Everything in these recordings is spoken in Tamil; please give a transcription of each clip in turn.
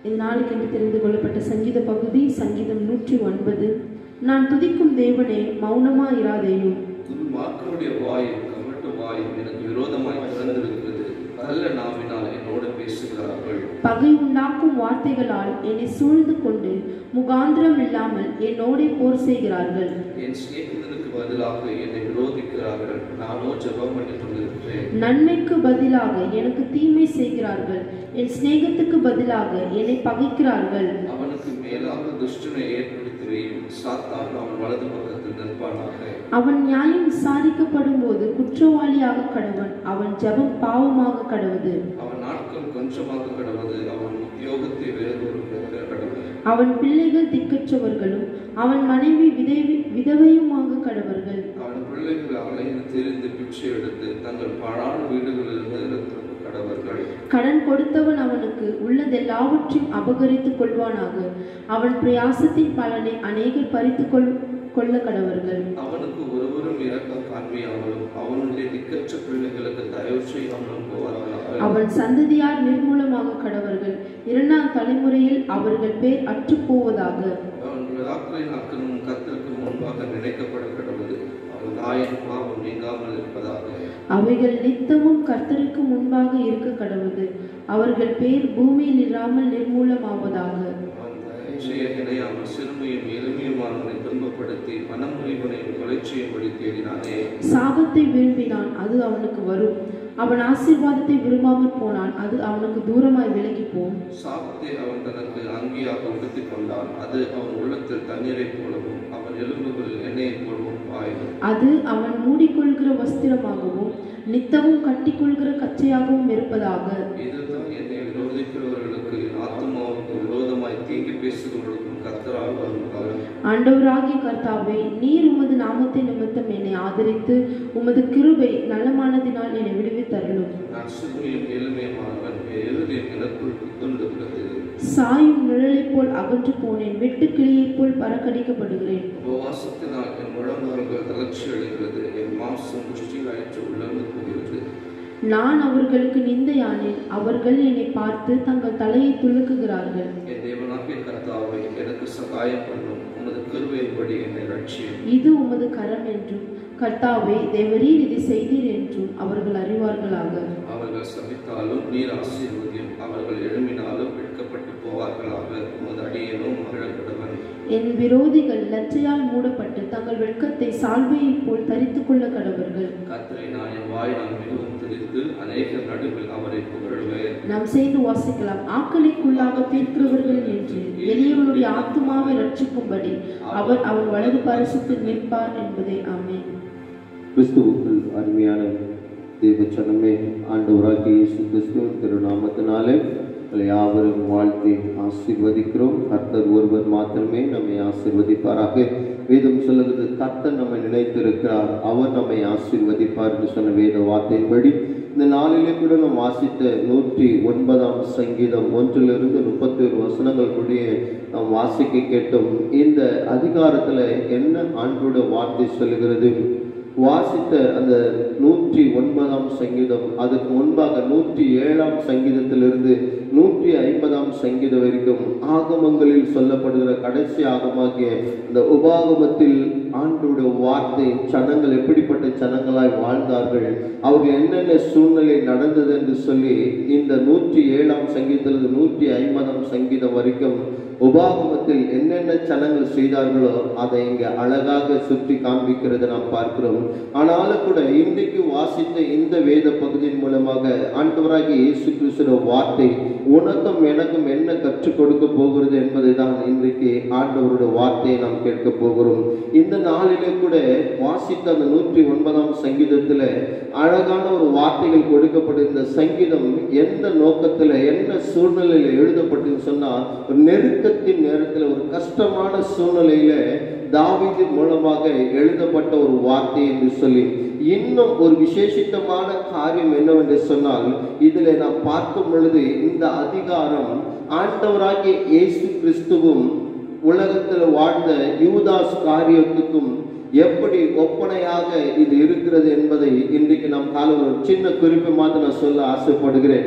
இது நாளுக்கென்று தெரிந்து கொள்ளப்பட்ட சங்கீத பகுதி சங்கீதம் நூற்றி ஒன்பது நான் துதிக்கும் தேவனே மௌனமா இராதேயும் துன்மார்க்கருடைய வாய் கவட்டு வாய் எனக்கு விரோதமாய் திறந்திருக்கிறது நல்ல நாவினால் என்னோடு பேசுகிறார்கள் பகை உண்டாக்கும் வார்த்தைகளால் என்னை சூழ்ந்து கொண்டு முகாந்திரம் இல்லாமல் என்னோடே போர் செய்கிறார்கள் என் சிநேகிதனுக்கு பதிலாக என்னை விரோதிக்கிறார்கள் நானோ ஜெபம் பண்ணி கொண்டிருக்கிறேன் நன்மைக்கு பதிலாக எனக்கு தீமை செய்கிறார்கள் என் சிநேகத்துக்கு பதிலாக என்னை பகைக்கிறார்கள் அவனுக்கு மேலாக துஷ்டனை ஏற்படுத்தி வையும் சாத்தான் அவன் வலது பக்கத்தில் நிற்பானாக அவன் நியாயம் விசாரிக்கப்படும் போது குற்றவாளியாக கடவன் அவன் ஜெபம் பாவமாக கடவுது அவன் நாட்கள் கொஞ்சமாக கடவது அவன் உத்தியோகத்தை வேறொரு பெற கடவுள் அவன் பிள்ளைகள் திக்கற்றவர்களும் அவன் மனைவி விதவி விதவையுமாக கடவர்கள் அவன் பிள்ளைகள் அலைந்து திரிந்து பிச்சை எடுத்து தங்கள் பாழான வீடுகளிலிருந்து இறந்து கடவர்கள் கடன் கொடுத்தவன் அவனுக்கு உள்ளதெல்லாவற்றையும் அபகரித்துக் கொள்வானாக அவன் பிரயாசத்தின் பலனை அநேகர் பறித்து கொள் கொள்ள கடவர்கள் அவனுக்கு ஒருவரும் இரக்கம் காண்பியாமலும் அவனுடைய திக்கற்ற பிள்ளைகளுக்கு தயவு செய்யாமலும் போவார்களாக அவன் சந்ததியார் நிர்மூலமாக கடவர்கள் இரண்டாம் தலைமுறையில் அவர்கள் பேர் அற்றுப் போவதாக அவன் விழாக்களின் அக்கனும் கத்திற்கு முன்பாக நினைக்கப்பட கடவுது அவன் நாயின் பாவம் நீங்காமல் இருப்பதாக அவைகள் நித்தமும் கர்த்தருக்கு முன்பாக இருக்க கடவுது அவர்கள் பேர் பூமியில் இராமல் நிர்மூலமாவதாக அவன் தயவு செய்ய நினையாமல் சிறுமையும் எளிமையுமானவனை துன்பப்படுத்தி மனமுறிவனையும் கொலை செய்யும்படி தேடினானே சாபத்தை விரும்பினான் அது அவனுக்கு வரும் அவன் ஆசீர்வாதத்தை விரும்பாமற் போனான் அது அவனுக்கு தூரமாய் விலகி போம் சாபத்தை அவன் தனக்கு அங்கியாக உடுத்திக் கொண்டான் அது அவன் உள்ளத்தில் தண்ணீரைப் போலவும் அவன் எலும்புகள் எண்ணெயைப் போலவும் பாயும் அது அவன் மூடிக்கொள்கிற வஸ்திரமாகவும் நித்தமும் கட்டிக்கொள்கிற கச்சையாகவும் இருப்பதாக இதுதான் என்னை விரோதிக்கிறவர்களுக்கு என் ஆத்மாவுக்கு விரோதமாய் தீங்கி பேசுகிறவர்களுக்கும் கத்தரால் வரும் காலம் ஆண்டவராகிய கர்த்தாவே நீர் உமது நாமத்தை நிமித்தம் என்னை ஆதரித்து உமது கிருபை நலமானதினால் என்னை விடுவித்தருளும் நான் சிறுமியும் எளிமையுமானவன் என் இருதயம் எனக்குள் புத்துண்டுள்ளது சாயும் நிழலைப் போல் அகன்று போனேன் வெட்டுக்கிளியைப் போல் பறக்கடிக்கப்படுகிறேன் உபவாசத்தினால் என் முழங்கால்கள் தளர்ச்சி அடைகிறது என் மாம்சம் புஷ்டியாயிற்று உள்ளது போகிறது நான் அவர்களுக்கு நிந்தையானேன் அவர்கள் என்னை பார்த்து தங்கள் தலையை துலுக்குகிறார்கள் என் தேவனாகிய கர்த்தாவை எனக்கு சகாயம் பண்ணும் உமது கிருபையின்படி என்னை ரட்சியும் இது உமது கரம் என்றும் கர்த்தாவே தேவரீர் இதை செய்தீர் என்றும் அவர்கள் அறிவார்களாக அவர்கள் சபித்தாலும் நீர் ஆசீர்வதியும் அவர்கள் எழும்பினாலும் வெட்கப்பட்டு போவார்களாக உமது அடியனும் மகிழக்கடவன் என் விரோதிகள் லச்சையால் மூடப்பட்டு தங்கள் வெட்கத்தை சால்வையைப் போல் தரித்துக் கொள்ள கடவர்கள் கர்த்தரை நான் என் வாய் நான் மிகவும் துதித்து அநேக நடுவில் அவரை புகழுவேன் நாம் சேர்ந்து வாசிக்கலாம் ஆக்களுக்குள்ளாக தீர்க்கிறவர்கள் என்று எளியவனுடைய ஆத்துமாவை ரட்சிக்கும்படி அவர் அவன் வலது பரிசுத்தில் நிற்பார் என்பதே ஆமென் கிறிஸ்துவுக்குள் அருமையான தேவச்சனமே ஆண்டவராகிய இயேசு கிறிஸ்துவின் திருநாமத்தினாலே உங்களை யாவரும் வாழ்த்தி ஆசீர்வதிக்கிறோம் கர்த்தர் ஒருவர் மாத்திரமே நம்மை ஆசீர்வதிப்பாராக வேதம் சொல்லுகிறது கர்த்தர் நம்மை நினைத்திருக்கிறார் அவர் நம்மை ஆசீர்வதிப்பார் என்று சொன்ன வேத வார்த்தையின்படி இந்த நாளிலே கூட நாம் வாசித்த நூற்றி ஒன்பதாம் சங்கீதம் ஒன்றிலிருந்து முப்பத்தி ஒரு வசனங்கள் கூடிய நாம் வாசிக்க கேட்டோம் இந்த அதிகாரத்துல என்ன ஆண்டோட வார்த்தை சொல்லுகிறது வாசித்த அந்த நூற்றி ஒன்பதாம் சங்கீதம் அதுக்கு முன்பாக நூற்றி ஏழாம் சங்கீதத்திலிருந்து நூற்றி ஐம்பதாம் சங்கீதம் வரைக்கும் ஆகமங்களில் சொல்லப்படுகிற கடைசி ஆகமாகிய இந்த உபாகமத்தில் ஆண்டோட வார்த்தை சனங்கள் எப்படிப்பட்ட சனங்களாய் வாழ்ந்தார்கள் அவர்கள் என்னென்ன சூழ்நிலை நடந்தது என்று சொல்லி இந்த நூற்றி ஏழாம் சங்கீதத்திலிருந்து நூற்றி ஐம்பதாம் சங்கீதம் வரைக்கும் உபாகமத்தில் என்னென்ன சனங்கள் செய்தார்களோ அதை இங்க அழகாக சுற்றி காண்பிக்கிறதை நாம் பார்க்கிறோம் ஆனாலும் கூட இன்றைக்கு வாசித்த இந்த வேத பகுதியின் மூலமாக ஆண்டவராகிய இயேசு கிறிஸ்துவ வார்த்தை உனக்கும் எனக்கும் என்ன கற்றுக் கொடுக்க போகிறது என்பதை தான் இன்றைக்கு ஆண்டவருடைய வார்த்தையை நாம் கேட்க போகிறோம் இந்த நாளிலே கூட வாசித்த அந்த நூற்றி ஒன்பதாம் சங்கீதத்துல அழகான ஒரு வார்த்தைகள் கொடுக்கப்பட்ட இந்த சங்கீதம் எந்த நோக்கத்துல என்ன சூழ்நிலையில எழுதப்பட்டுன்னு சொன்னா ஒரு நெருக்கத்தின் நேரத்துல ஒரு கஷ்டமான சூழ்நிலையில தாவீது மூலமாக எழுதப்பட்ட ஒரு வார்த்தை என்று சொல்லி இன்னும் ஒரு விசேஷித்தமான காரியம் என்னவென்று சொன்னால் இதில் நாம் பார்க்கும் பொழுது இந்த அதிகாரம் ஆண்டவராகிய இயேசு கிறிஸ்துவும் உலகத்தில் வாழ்ந்த யூதாஸ் காரியத்துக்கும் எப்படி ஒப்பனையாக இது இருக்கிறது என்பதை இன்றைக்கு நாம் கால ஒரு சின்ன குறிப்பை மாத்திரம் நான் சொல்ல ஆசைப்படுகிறேன்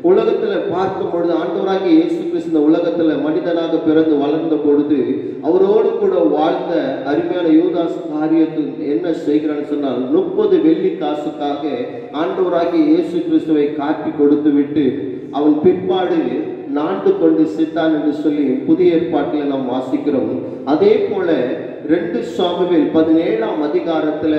உலகத்துல பார்க்கும் பொழுது ஆண்டவராகிய இயேசு கிறிஸ்து இந்த உலகத்துல மனிதனாக பிறந்து வளர்ந்த பொழுது அவரோடு கூட வாழ்ந்த அருமையான யூதாஸ் காரியத்தில் என்ன செய்கிறான்னு சொன்னால் முப்பது வெள்ளி காசுக்காக ஆண்டவராகிய இயேசு கிறிஸ்துவை காட்டி கொடுத்து விட்டு அவன் பிற்பாடு நாண்டு கொண்டு சித்தான் என்று சொல்லி புதிய ஏற்பாட்டில் நாம் வாசிக்கிறோம் அதே போல ரெண்டு சாமுவேல் பதினேழாம் அதிகாரத்துல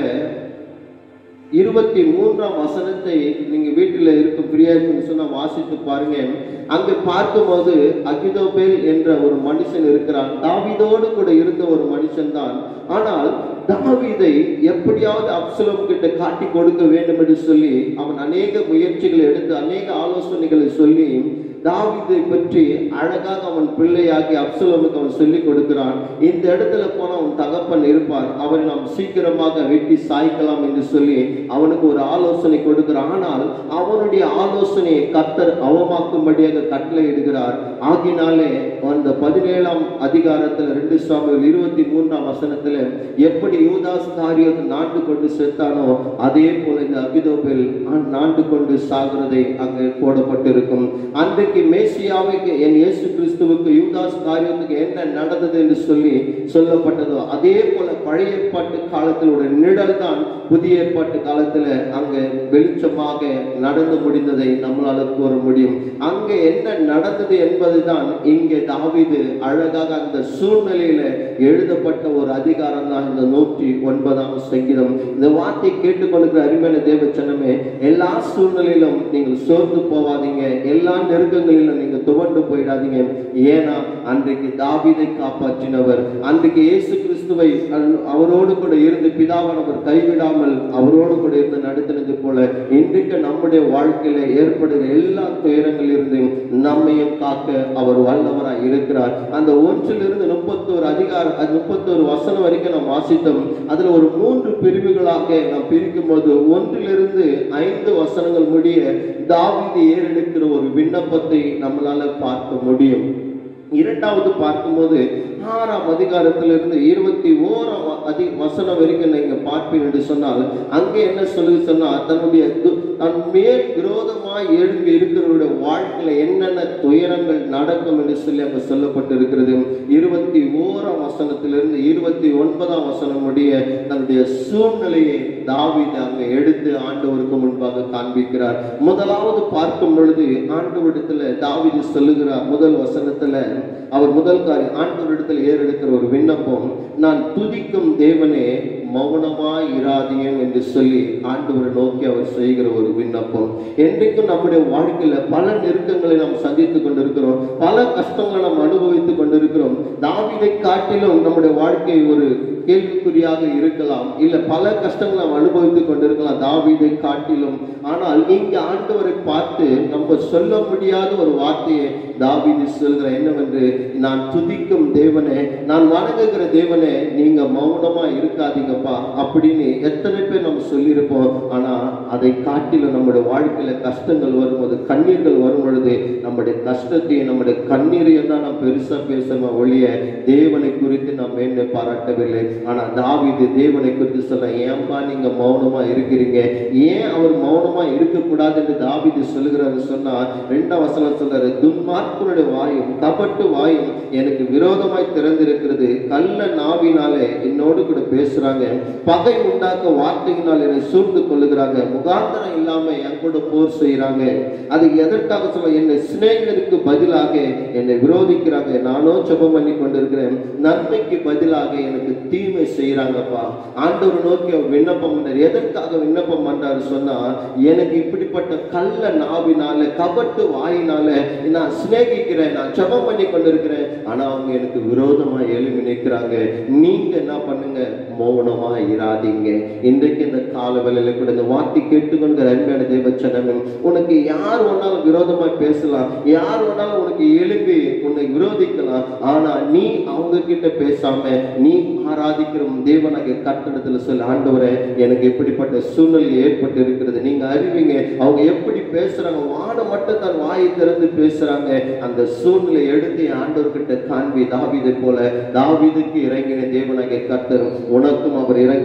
இருபத்தி மூன்றாம் வசனத்தை நீங்க வீட்டில் இருக்கும் ஃப்ரீயா இருக்குன்னு சொன்னா வாசித்து பாருங்க அங்க பார்க்கும்போது அகிதோபேல் என்ற ஒரு மனுஷன் இருக்கிறான் தாவீதோடு கூட இருந்த ஒரு மனுஷன் தான் ஆனால் தாவீதை எப்படியாவது அப்சலோம் கிட்ட காட்டி கொடுக்க வேண்டும் என்று சொல்லி அவன் அநேக முயற்சிகளை எடுத்து அநேக ஆலோசனைகளை சொல்லி தாவீதை பற்றி அழகாக அவன் பிள்ளையாகி அப்சலோமுக்கு அவன் சொல்லிக் கொடுக்கிறான் இந்த இடத்துல போன அவன் தகப்பன் இருப்பார் அவரை நாம் சீக்கிரமாக வெட்டி சாய்க்கலாம் என்று சொல்லி அவனுக்கு ஒரு ஆலோசனை கொடுக்கிறான் ஆனால் அவனுடைய ஆலோசனையை கத்தர் அவமாக்கும்படியாக கட்டளை இடுகிறார் ஆகினாலே அந்த பதினேழாம் அதிகாரத்துல ரெண்டு சுவாமிகள் இருபத்தி மூன்றாம் வசனத்துல எப்படி யூதாஸ் காரியத்தை நாட்டு கொண்டு செத்தானோ அதே போல இந்த அபிதோபில் நாண்டு கொண்டு சாகிறதை அங்கே போடப்பட்டிருக்கும் அன்றைக்கு மேசியாவுக்கு என் இயேசு கிறிஸ்துவுக்கு யூதாஸ் காரியத்துக்கு என்ன நடந்தது என்று சொல்லி சொல்லப்பட்டதோ அதே போல பழைய ஏற்பாட்டு காலத்தில் ஒரு நிழல் தான் புதிய ஏற்பாட்டு காலத்துல அங்க வெளிச்சமாக நடந்து முடிந்ததை நம்மளால கூற முடியும் அங்க என்ன நடந்தது என்பதுதான் இங்கே தாவீது அழகாக அந்த சூழ்நிலையில எழுதப்பட்ட ஒரு அதிகாரம் தான் இந்த நூற்றி ஒன்பதாம் சங்கீதம் இந்த வார்த்தை கேட்டுக்கொண்டிருக்கிற அருமையான தேவ சனமே எல்லா சூழ்நிலையிலும் நீங்கள் சோர்ந்து போவாதீங்க எல்லா நெருக்கங்களிலும் நீங்க துவண்டு போயிடாதீங்க ஏன்னா அன்றைக்கு தாவீதை காப்பாற்றினவர் அன்றைக்கு இயேசு கிறிஸ்துவை அன்- அவரோடு கூட இருந்து பிதாவானவர் கைவிடாமல் அவரோடு கூட இருந்து நடத்தினது போல இன்றைக்கு நம்முடைய வாழ்க்கையில ஏற்படுகிற எல்லா துயரங்களிலிருந்து நம்மையும் காக்க அவர் வல்லவராய் இருக்கிறார் அந்த ஒன்றிலிருந்து முப்பத்தோரு அதிகாரம் அது முப்பத்தோரு வசனம் வரைக்கும் நாம் வாசித்தோம் அதுல ஒரு மூன்று பிரிவுகளாக நாம் பிரிக்கும் போது ஒன்றிலிருந்து ஐந்து வசனங்கள் முடிய தாவீது ஏறெடுக்கிற ஒரு விண்ணப்பத்தை நம்மளால பார்க்க முடியும் இரண்டாவது பார்க்கும்போது ஆறாம் அதிகாரத்திலிருந்து இருபத்தி ஓராம் வ- அதி வசனம் வரைக்கும் நீங்க பார்ப்பீங்க என்று சொன்னால் அங்கே என்ன சொல்லி சொன்னா தன்னுடைய து- தன் மேல் விரோதமாய் எழும்பி இருக்கிறவருடைய வாழ்க்கையில என்னென்ன துயரங்கள் நடக்கும் என்று சொல்லி அங்க சொல்லப்பட்டிருக்கிறது இருபத்தி ஓராம் வசனத்திலிருந்து இருபத்தி ஒன்பதாம் வசனம் முடிய தன்னுடைய சூழ்நிலையை தாவீது அங்க எடுத்து ஆண்டவருக்கு முன்பாக காண்பிக்கிறார் முதலாவது பார்க்கும் பொழுது ஆண்டவரிடத்துல தாவீது சொல்லுகிறார் முதல் வசனத்துல அவர் முதல் காரியம் ஆண்டவரிடத்துல ஏறெடுக்கிற ஒரு விண்ணப்பம் நான் துதிக்கும் தேவனே மௌனமாய் இராதியம் என்று சொல்லி ஆண்டவரை நோக்கி அவர் செய்கிற ஒரு விண்ணப்பம் என்றைக்கும் நம்முடைய வாழ்க்கையில பல நெருக்கங்களை நாம் சந்தித்துக் கொண்டிருக்கிறோம் பல கஷ்டங்களை நாம் அனுபவித்துக் கொண்டிருக்கிறோம் தாவீதை காட்டிலும் நம்முடைய வாழ்க்கை ஒரு கேள்விக்குறியாக இருக்கலாம் இல்ல பல கஷ்டங்களை நாம் அனுபவித்துக் கொண்டிருக்கலாம் தாவீதை காட்டிலும் ஆனால் இங்க ஆண்டவரை பார்த்து நம்ம சொல்ல முடியாத ஒரு வார்த்தையை தாவீது சொல்கிற என்னவென்று நான் துதிக்கும் தேவனே நான் வணங்குகிற தேவனே நீங்க மௌனமா இருக்காதீங்கப்பா அப்படின்னு எத்தனை பேர் நம்ம சொல்லியிருப்போம் ஆனா அதை காட்டிலும் நம்முடைய வாழ்க்கையில கஷ்டங்கள் வரும்போது கண்ணீர்கள் வரும் பொழுது நம்முடைய கஷ்டத்தையும் நம்முடைய கண்ணீரையும் தான் நாம் பெருசா பேசணும் ஒழிய தேவனை குறித்து நாம் மேன்மை பாராட்டவில்லை ஆனா தாவீது தேவனை குறித்து சொல்ல ஏன்பா நீங்க மௌனமா இருக்கிறீங்க ஏன் அவர் மௌனமா இருக்கக்கூடாது என்று தாவீது சொல்லுகிறாரு சொன்னா ரெண்டாம் வசனம் சொல்றாரு துன்மார்க்கனுடைய வாயும் கபட்டு வாயும் எனக்கு விரோதமாய் திறந்திருக்கிறது கள்ள நாவினாலே என்னோடு கூட பேசுறாங்க பகை உண்டாக்க வார்த்தையினால் என்னை சூழ்ந்து கொள்ளுகிறாங்க முகாந்தரம் இல்லாம என் கூட போர் செய்யறாங்க அது எதற்காக சொல்ல என்னை சிநேகிதருக்கு பதிலாக என்னை விரோதிக்கிறாங்க நானும் ஜெபம் பண்ணி கொண்டிருக்கிறேன் நன்மைக்கு பதிலாக எனக்கு தீமை செய்யறாங்கப்பா ஆண்டவர் நோக்கி அவர் விண்ணப்பம் பண்ணார் எதற்காக விண்ணப்பம் பண்றாரு சொன்னா எனக்கு இப்படிப்பட்ட கள்ள நாவினால கபட்டு வாயினால நான் சிநேகிக்கிறேன் நான் ஜெபம் பண்ணி கொண்டிருக்கிறேன் ஆனா அவங்க எனக்கு விரோதமா எழுப்பி நிற்கிறாங்க நீங்க என்ன பண்ணுங்க மௌனமா இராதீங்க இன்றைக்கு இந்த கால வேளையில கூட இந்த வார்த்தை கேட்டுக்கொண்டு அன்பான தேவச்சனமே உனக்கு யார் வேணாலும் விரோதமா பேசலாம் யார் வேணாலும் உனக்கு எழுப்பி உன்னை விரோதிக்கலாம் ஆனா நீ அவங்க கிட்ட பேசாம நீ ஆராதிக்கிற உன் தேவனாகிய கட்டடத்துல சொல்ல ஆண்டவரே எனக்கு எப்படிப்பட்ட சூழ்நிலை ஏற்பட்டு இருக்கிறது நீங்க அறிவீங்க அவங்க எப்படி பேசுறாங்க வாட மட்டும் தன் வாயை திறந்து பேசுறாங்க அந்த சூழ்நிலை எடுத்து என் ஆண்டவர்கிட்ட காண்பி தாவீதை போல தாவீதுக்கு இறங்கின தேவனாகிய கர்த்தர் உனக்கும் அவர் இறங்கி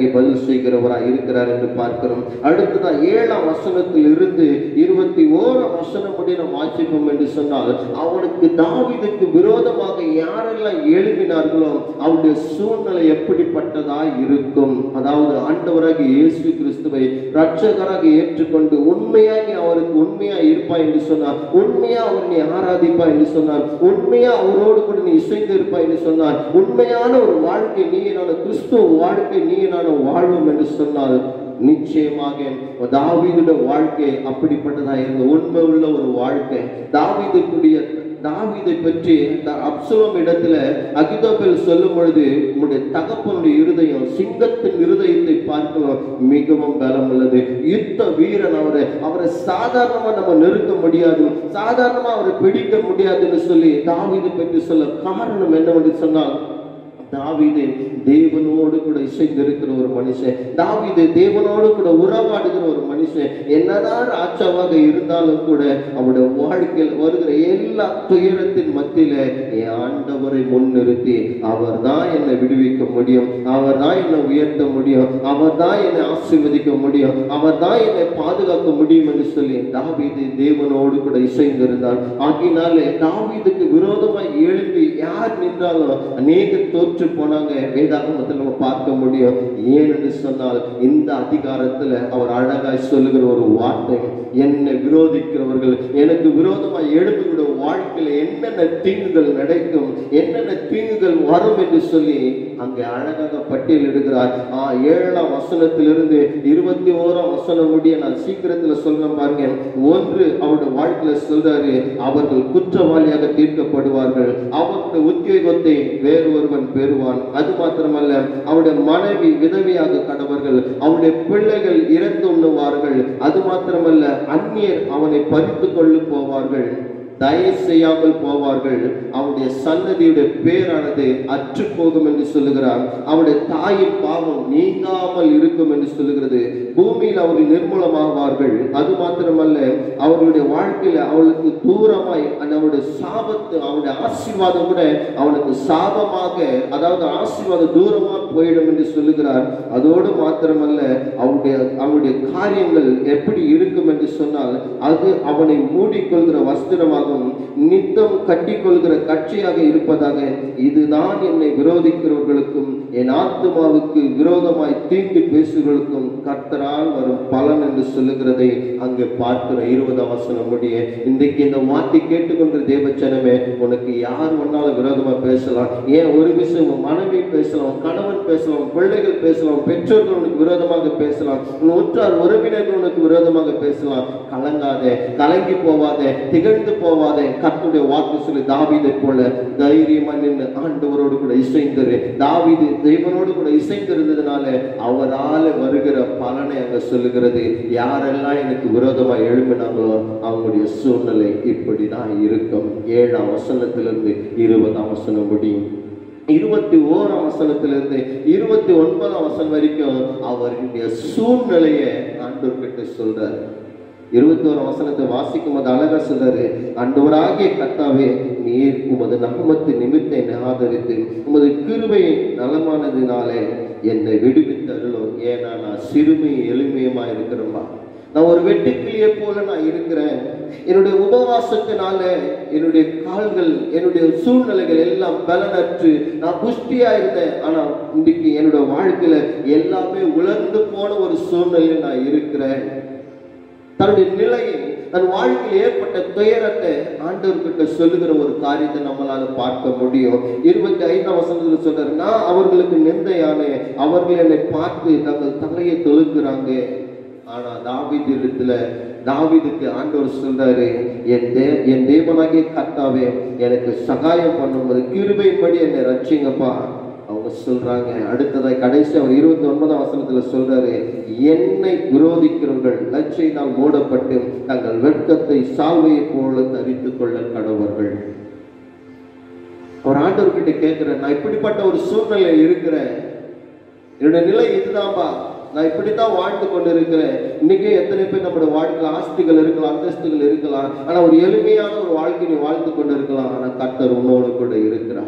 அங்கே பதில் செய்கிறவராய் இருக்கிறார் என்று பார்க்கிறோம் அடுத்ததான் ஏழாம் வசனத்தில் இருந்து இருபத்தி ஓராம் வசனம் முடி நாம் வாசிப்போம் என்று சொன்னால் அவனுக்கு தாவீதுக்கு விரோதமாக யாரெல்லாம் எழுப்பினார்களோ அவருடைய சூழ்நிலை எப்படிப்பட்டதாய் இருக்கும் அதாவது ஆண்டவராக இயேசு கிறிஸ்துவை ரட்சகராக ஏற்றுக்கொண்டு உண்மையாக அவருக்கு உண்மையா இருப்பாய் என்று சொன்னார் உண்மையா அவர் நீ ஆராதிப்பாய் என்று சொன்னார் உண்மையா அவரோடு கூட நீ இசைந்து இருப்பாய் என்று சொன்னார் உண்மையான ஒரு வாழ்க்கை நீ நான் கிறிஸ்துவ வாழ்க்கை நீ நான் வாழ்வோம் என்று சொன்னால் நிச்சயமாக தாவீதுடைய வாழ்க்கை அப்படிப்பட்டதா இருந்த உண்மை உள்ள ஒரு வாழ்க்கை தாவீதுக்குரிய தாவீதை பற்றி இந்த அப்சலோம் இடத்துல அகிதோபேல் சொல்லும் பொழுது உம்முடைய தகப்பனுடைய இருதயம் சிங்கத்தின் இருதயத்தை பார்க்கலாம் மிகவும் பலம் உள்ளது யுத்த வீரன் அவரை அவரை சாதாரணமா நம்ம நெருக்க முடியாது சாதாரணமா அவரை பிடிக்க முடியாதுன்னு சொல்லி தாவீதை பற்றி சொல்ல காரணம் என்னவென்று சொன்னால் தாவீது தேவனோடு கூட இசைந்திருக்கிற ஒரு மனுஷன் தாவீது தேவனோடு கூட உறவாடுகிற ஒரு மனுஷன் என்னதான் ராஜாவாக இருந்தாலும் கூட அவருடைய வாழ்க்கையில் வருகிற எல்லா துயரத்தின் மத்தியில என் ஆண்டவரை முன்னிறுத்தி அவர் தான் என்னை விடுவிக்க முடியும் அவர் தான் என்னை உயர்த்த முடியும் அவர் தான் என்னை ஆசீர்வதிக்க முடியும் அவர் தான் என்னை பாதுகாக்க முடியும் என்று சொல்லி தாவீது தேவனோடு கூட இசைந்திருந்தார் ஆகினாலே தாவீதுக்கு விரோதமாய் எழுப்பி யார் நின்றாலும் அநேக தோற்று போனாங்க வேதாகமத்தில் நம்ம பார்க்க முடியும் ஏன் என்று சொன்னால் இந்த அதிகாரத்துல அவர் அழகாய் சொல்லுகிற ஒரு வார்த்தை என்னை விரோதிக்கிறவர்கள் எனக்கு விரோதமாய் எழுப்புகிற வாழ்க்கையில என்னென்ன தீங்குகள் நடக்கும் என்னென்ன தீங்குகள் வரும் என்று சொல்லி அங்கே அழகாக பட்டியலிடுகிறார் ஆ ஏழாம் வசனத்திலிருந்து இருபத்தி ஓராம் வசனம் முடிய நான் சீக்கிரத்துல சொல்றேன் பாருங்க ஒன்று அவருடைய வாழ்க்கையில சொல்றாரு அவர்கள் குற்றவாளியாக தீர்க்கப்படுவார்கள் அவருடைய உத்தியோகத்தை வேறு ஒருவன் பெறுவான் அது மாத்திரமல்ல அவருடைய மனைவி விதவியாக கடவர்கள் அவருடைய பிள்ளைகள் இறந்து உண்ணுவார்கள் அது மாத்திரமல்ல அந்நியர் அவனை பறித்து கொள்ளு போவார்கள் தயவு செய்யாமல் போவார்கள் அவருடைய சன்னதியுடைய பேரானது அற்று போகும் என்று சொல்லுகிறார் அவருடைய தாயின் பாவம் நீங்காமல் இருக்கும் என்று சொல்லுகிறது பூமியில் அவர்கள் நிர்மூலமாவார்கள் அது மாத்திரமல்ல அவர்களுடைய வாழ்க்கையில அவளுக்கு தூரமாய் அந்த அவருடைய சாபத்து அவருடைய ஆசீர்வாதம் கூட அவனுக்கு சாபமாக அதாவது ஆசீர்வாதம் தூரமா போயிடும் என்று சொல்லுகிறார் அதோடு மாத்திரமல்ல அவருடைய அவருடைய காரியங்கள் எப்படி இருக்கும் என்று சொன்னால் அது அவனை மூடிக்கொள்கிற வஸ்திரமாகவும் நித்தம் கட்டிக்கொள்கிற கட்சியாக இருப்பதாக இதுதான் என்னை விரோதிக்கிறவர்களுக்கும் என் ஆத்மாவுக்கு விரோதமாய் தீங்கு பேசுகிறவர்களுக்கும் கர்த்தரால் வரும் பலன் என்று சொல்லுகிறதை அங்கு பார்க்கிற இருபது வசனம் முடிய இன்றைக்கு இந்த வார்த்தை கேட்டுக்கொண்ட தேவச்சனமே உனக்கு யார் ஒன்னாலும் விரோதமா பேசலாம் ஏன் ஒரு விஷயம் உன் மனைவி பேசலாம் உன் கணவன் பேசலாம் உன் பிள்ளைகள் பேசலாம் உன் பெற்றோர்கள் உனக்கு விரோதமாக பேசலாம் உன் உற்றார் உறவினர்கள் உனக்கு விரோதமாக பேசலாம் கலங்காதே கலங்கி போவாதே திகழ்ந்து போவாதே கர்த்தருடைய வாக்கு சொல்லி தாவீதை போல தைரியமா நின்று ஆண்டவரோடு கூட இசைந்தரு தாவீது தெய்வனோடு கூட இசைந்திருந்ததுனால அவரால் வருகிற பலனை அங்க சொல்லுகிறது யாரெல்லாம் எனக்கு விரோதமா எழும்பினாங்களோ அவங்களுடைய சூழ்நிலை இப்படிதான் இருக்கும் ஏழாம் வசனத்திலிருந்து இருபதாம் வசனம் முடியும் இருபத்தி ஓராம் வசனத்திலிருந்து இருபத்தி ஒன்பதாம் வசனம் வரைக்கும் அவருடைய சூழ்நிலையை ஆண்டவர் கிட்ட சொல்றாரு இருபத்தி ஒரு வசனத்தை வாசிக்கும் போது அழகா சொல்றாரு அண்டவராகிய கத்தாவே நீர் உமது நகமத்து நிமித்த என்னை ஆதரித்து உமது கிருபை நலமானதினாலே என்னை விடுவித்து அருளும் ஏன்னா நான் சிறுமி எளிமையுமா இருக்கிறேன்பா நான் ஒரு வெட்டுக்கிளியை போல நான் இருக்கிறேன் என்னுடைய உபவாசத்தினால என்னுடைய கால்கள் என்னுடைய சூழ்நிலைகள் எல்லாம் பலனற்று நான் புஷ்டியா இருந்தேன் ஆனா இன்னைக்கு என்னுடைய வாழ்க்கையில எல்லாமே உலர்ந்து போன ஒரு சூழ்நிலையில் நான் இருக்கிறேன் தன்னுடைய நிலையை தன் வாழ்க்கையில் ஏற்பட்ட துயரத்தை ஆண்டவர்கிட்ட சொல்லுகிற ஒரு காரியத்தை நம்மளால பார்க்க முடியும் இருபத்தி ஐந்தாம் வசனத்துல சொல்றாரு நான் அவர்களுக்கு நிந்தையானே அவர்கள் என்னை பார்த்து தங்கள் தலையை தொழுக்கிறாங்க ஆனா தாவீது இடத்துல தாவீதுக்கு ஆண்டவர் சொல்றாரு என் தே என் தேவனாகிய கர்த்தாவே எனக்கு சகாயம் பண்ணும்போது கிருபையின்படி என்னை ரட்சிங்கப்பா அவங்க சொல்றாங்க அடுத்ததாய் கடைசி அவர் இருபத்தி ஒன்பதாம் வசனத்துல சொல்றாரு என்னை விரோதிக்கிறவர்கள் லட்சையினால் மூடப்பட்டு தங்கள் வெட்கத்தை சால்வையை போல தரித்துக் கொள்ள கடவர்கள் ஒரு ஆண்டவர்கிட்ட கேட்கிறேன் நான் இப்படிப்பட்ட ஒரு சூழ்நிலை இருக்கிறேன் என்னுடைய நிலை இதுதான்பா நான் இப்படித்தான் வாழ்ந்து கொண்டு இருக்கிறேன் இன்னைக்கு எத்தனை பேர் நம்முடைய வாழ்க்கையில் ஆஸ்திகள் இருக்கலாம் அந்தஸ்துகள் இருக்கலாம் ஆனா ஒரு எளிமையான ஒரு வாழ்க்கை நீ வாழ்ந்து கொண்டு இருக்கலாம் ஆனா கர்த்தர் உன்னோடு கூட இருக்கிறார்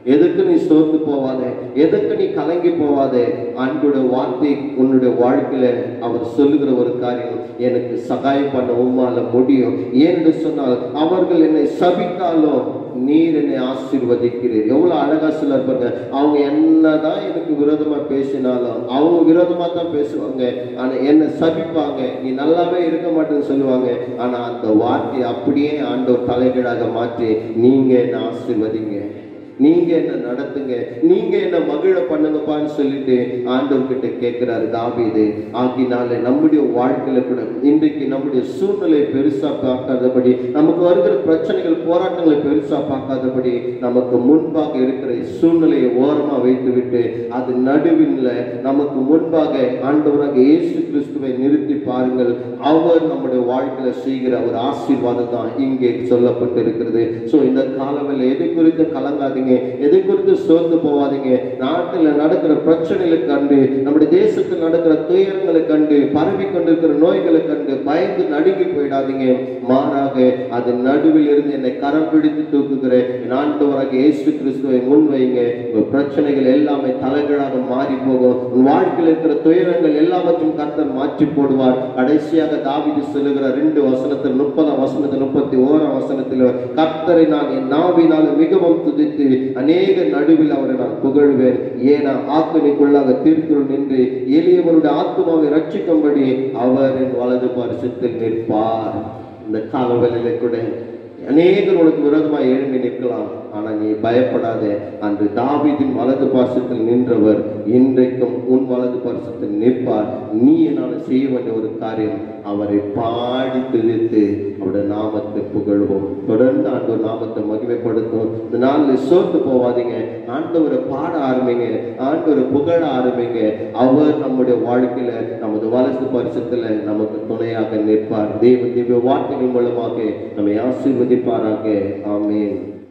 எதுக்கு நீ சோர்ந்து போவாதே எதுக்கு நீ கலங்கி போவாதே அன்புடைய வார்த்தை உன்னுடைய வாழ்க்கையில அவர் சொல்லுகிற ஒரு காரியம் எனக்கு சகாயம் பண்ண உம்மால முடியும் ஏன்னு சொன்னால் அவர்கள் என்னை சபித்தாலும் நீர் என்னை ஆசீர்வதிக்கிறீர் எவ்வளவு அழகா சொல்ல இருப்பாங்க அவங்க என்னதான் எனக்கு விரோதமா பேசினாலும் அவங்க விரோதமா தான் பேசுவாங்க ஆனா என்ன சபிப்பாங்க நீ நல்லாவே இருக்க மாட்டேன்னு சொல்லுவாங்க ஆனா அந்த வார்த்தையை அப்படியே ஆண்டவர் தலைகீழாக மாற்றி நீங்க என்ன ஆசீர்வதிங்க நீங்க என்ன நடத்துங்க நீங்க என்ன மகிழ பண்ணுங்கப்பான்னு சொல்லிட்டு ஆண்டவர்கிட்ட கேட்கிறாரு தாவீது ஆகினால நம்முடைய வாழ்க்கையில கூட இன்றைக்கு நம்முடைய சூழ்நிலை பெருசா பார்க்காதபடி நமக்கு வருகிற பிரச்சனைகள் போராட்டங்களை பெருசா பார்க்காதபடி நமக்கு முன்பாக இருக்கிற சூழ்நிலையை ஓரமா வைத்து விட்டு அது நடுவில் நமக்கு முன்பாக ஆண்டவராக இயேசு கிறிஸ்துவை நிறுத்தி பாருங்கள் அவர் நம்முடைய வாழ்க்கையில செய்கிற ஒரு ஆசீர்வாதம் தான் இங்கே சொல்லப்பட்டிருக்கிறது சோ இந்த காலவில் எதை குறித்து கலங்காதீங்க எதை குறித்து சோர்ந்து போவாதீங்க நாட்டில் நடக்கிற பிரச்சனைகளை கண்டு நம்முடைய தேசத்தில் நடக்கிற துயரங்களை கண்டு பரவி கொண்டிருக்கிற நோய்களை கண்டு பயந்து நடுங்கி போயிடாதீங்க மாறாக அது நடுவில் இருந்து என்னை கரம் பிடித்து தூக்குகிற என் ஆண்டவராக இயேசு கிறிஸ்துவை முன் வைங்க உங்க பிரச்சனைகள் எல்லாமே தலைகளாக மாறி போகும் உன் வாழ்க்கையில் இருக்கிற துயரங்கள் எல்லாவற்றையும் கர்த்தர் மாற்றி போடுவார் கடைசியாக தாவீது சொல்லுகிற ரெண்டு வசனத்தில் முப்பதாம் வசனத்தில் முப்பத்தி ஓராம் வசனத்தில் கர்த்தரை நான் என் நாவினால் மிகவும் துதித்து அநேக நடுவில் அவரை நான் புகழ்வேன் ஏனா ஆத்மனிக்குள்ளாக தீர்த்துள் நின்று எளியவருடைய ஆத்மாவை ரட்சிக்கும்படி அவர் என் வலது பரிசுத்தில் நிற்பார் இந்த காலவேளையில கூட அநேகர் உனக்கு விரோதமாக எழும்பி நிற்கலாம் ஆனா நீ பயப்படாதே அன்று தாவீதின் வலது பாசத்தில் நின்றவர் இன்றைக்கும் உன் வலது பாசத்தில் நிற்பார் நீ என்னால் செய்ய வேண்டிய ஒரு காரியம் அவரை பாடி துதித்து அவருடைய நாமத்தை புகழ்வோம் தொடர்ந்து ஆண்டவர் நாமத்தை மகிமைப்படுத்தும் இந்த நாளில் சோர்ந்து போவாதீங்க ஆண்டவரை பாட ஆரம்பிங்க ஆண்டவரை புகழ ஆரம்பிங்க அவர் நம்முடைய வாழ்க்கையில நமது வலது பரிசத்துல நமக்கு துணையாக நிற்பார் தேவ திவ்ய வார்த்தைகள் மூலமாக நம்மை ஆசீர்வதிப்பாராக ஆமென்